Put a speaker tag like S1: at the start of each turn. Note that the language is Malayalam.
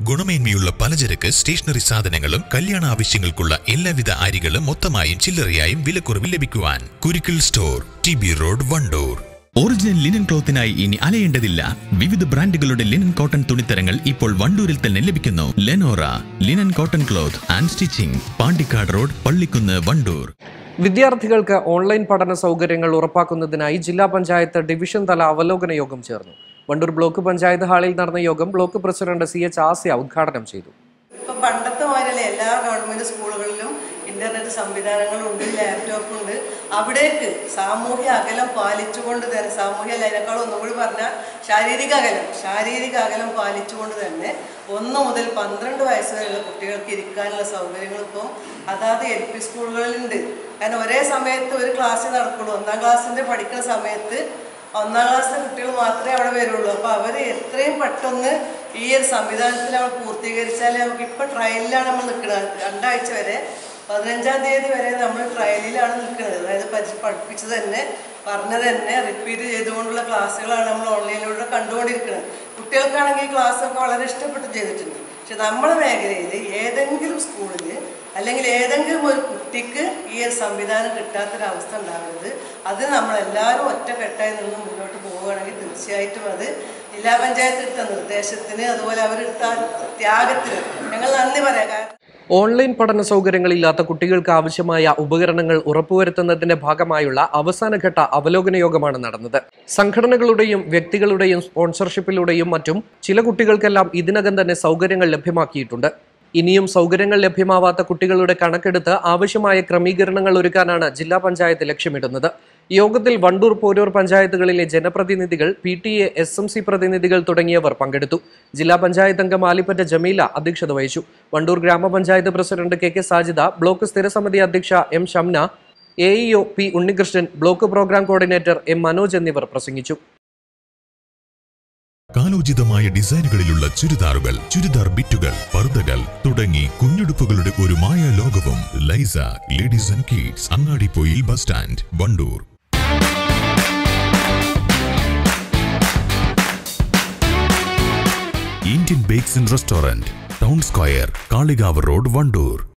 S1: ഗുണമേന്മയുള്ള പലചരക്ക് സ്റ്റേഷനറി സാധനങ്ങളും കല്യാണ ആവശ്യങ്ങൾക്കുള്ള എല്ലാവിധ അരികളും മൊത്തമായും ചില്ലറയായും വിലക്കുറവിൽ ലഭിക്കുവാൻ Kurikkal store T B road Wandoor original linen ക്ലോത്തിനായി ഇനി അലയേണ്ടതില്ല വിവിധ ബ്രാൻഡുകളുടെ ലിനൻ കോട്ടൺ തുണിത്തരങ്ങൾ ഇപ്പോൾ വണ്ടൂരിൽ തന്നെ ലഭിക്കുന്നു Lenora linen cotton cloth and stitching Pandikkad road Pallikkunnu Wandoor
S2: വിദ്യാർത്ഥികൾക്ക് ഓൺലൈൻ പഠന സൗകര്യങ്ങൾ ഉറപ്പാക്കുന്നതിനായി ജില്ലാ പഞ്ചായത്ത് ഡിവിഷൻ തല അവലോകന യോഗം ചേർന്നു വണ്ടൂർ ബ്ലോക്ക് പഞ്ചായത്ത് ഹാളിൽ നടന്ന യോഗം block president C H Asya ഉദ്ഘാടനം ചെയ്തു
S3: ഇപ്പൊ പണ്ടത്തെ മാതിരിയല്ല എല്ലാ ഗവൺമെന്റ് സ്കൂളുകളിലും ഇന്റർനെറ്റ് സംവിധാനങ്ങളുണ്ട് ലാപ്ടോപ്പ് ഉണ്ട് അവിടേക്ക് സാമൂഹ്യ അകലം പാലിച്ചുകൊണ്ട് തന്നെ സാമൂഹ്യ അല്ല അതിനേക്കാളും ഒന്നും കൂടി പറഞ്ഞാൽ ശാരീരിക അകലം ശാരീരിക അകലം പാലിച്ചുകൊണ്ട് തന്നെ ഒന്ന് മുതൽ പന്ത്രണ്ട് വയസ്സ് വരെയുള്ള കുട്ടികൾക്ക് ഇരിക്കാനുള്ള സൗകര്യങ്ങൾ ഇപ്പം അതാത് എൽ പി സ്കൂളുകളിലുണ്ട് കാരണം ഒരേ സമയത്ത് ഒരു ക്ലാസ് നടക്കുള്ളൂ ഒന്നാം ക്ലാസ്സിന്റെ പഠിക്കുന്ന സമയത്ത് ഒന്നാം ക്ലാസ്സിലെ കുട്ടികൾ മാത്രമേ അവിടെ വരുള്ളൂ അപ്പോൾ അവർ എത്രയും പെട്ടെന്ന് ഈ ഒരു സംവിധാനത്തിൽ നമ്മൾ പൂർത്തീകരിച്ചാൽ നമുക്ക് ഇപ്പം ട്രയലിലാണ് നമ്മൾ നിൽക്കുന്നത് രണ്ടാഴ്ച വരെ പതിനഞ്ചാം തീയതി വരെ നമ്മൾ ട്രയലിലാണ് നിൽക്കുന്നത് അതായത് പഠി- പഠിപ്പിച്ചത് തന്നെ പറഞ്ഞത് തന്നെ റിപ്പീറ്റ് ചെയ്തുകൊണ്ടുള്ള ക്ലാസ്സുകളാണ് നമ്മൾ ഓൺലൈനിലൂടെ കണ്ടുകൊണ്ടിരിക്കുന്നത് കുട്ടികൾക്കാണെങ്കിൽ ക്ലാസ്സൊക്കെ വളരെ ഇഷ്ടപ്പെട്ട് ചെയ്തിട്ടുണ്ട് പക്ഷെ നമ്മുടെ മേഖലയിൽ ഏതെങ്കിലും സ്കൂളിൽ അല്ലെങ്കിൽ ഏതെങ്കിലും ഒരു കുട്ടിക്ക് ഈ ഒരു സംവിധാനം കിട്ടാത്തൊരവസ്ഥ ഉണ്ടാകരുത് അത് നമ്മളെല്ലാവരും ഒറ്റക്കെട്ടായി നിന്ന് മുന്നോട്ട് പോവുകയാണെങ്കിൽ തീർച്ചയായിട്ടും അത് ജില്ലാ പഞ്ചായത്ത് എടുത്ത നിർദ്ദേശത്തിന് അതുപോലെ അവരെടുത്ത ത്യാഗത്തിന് ഞങ്ങൾ നന്ദി പറയാം കാരണം
S2: ഓൺലൈൻ പഠന സൗകര്യങ്ങളില്ലാത്ത കുട്ടികൾക്ക് ആവശ്യമായ ഉപകരണങ്ങൾ ഉറപ്പുവരുത്തുന്നതിന്റെ ഭാഗമായുള്ള അവസാനഘട്ട അവലോകന യോഗമാണ് നടന്നത് സംഘടനകളുടെയും വ്യക്തികളുടെയും സ്പോൺസർഷിപ്പിലൂടെയും മറ്റും ചില കുട്ടികൾക്കെല്ലാം ഇതിനകം തന്നെ സൗകര്യങ്ങൾ ലഭ്യമാക്കിയിട്ടുണ്ട് ഇനിയും സൗകര്യങ്ങൾ ലഭ്യമാവാത്ത കുട്ടികളുടെ കണക്കെടുത്ത് ആവശ്യമായ ക്രമീകരണങ്ങൾ ഒരുക്കാനാണ് ജില്ലാ പഞ്ചായത്ത് ലക്ഷ്യമിടുന്നത് യോഗത്തിൽ വണ്ടൂർ പോരൂർ പഞ്ചായത്തുകളിലെ ജനപ്രതിനിധികൾ P T A S M C പ്രതിനിധികൾ തുടങ്ങിയവർ പങ്കെടുത്തു ജില്ലാ പഞ്ചായത്ത് അംഗം ആലിപ്പറ്റ ജമീല അധ്യക്ഷത വഹിച്ചു വണ്ടൂർ ഗ്രാമപഞ്ചായത്ത് president K K Sajida block സ്ഥിരസമിതി അധ്യക്ഷ M Shamna A E O P Unnikrishnan block programme coordinator M Manoj എന്നിവർ പ്രസംഗിച്ചു
S1: കാലോചിതമായ ഡിസൈനുകളിലുള്ള ചുരിദാറുകൾ ചുരിദാർ ബിറ്റുകൾ പർദ്ദകൾ തുടങ്ങി കുഞ്ഞുടുപ്പുകളുടെ ഒരു മായ ലോകവും Laisa ladies and kids Angadippoyil bus stand Wandoor Indian bakes and restaurant town square Kalikavu road Wandoor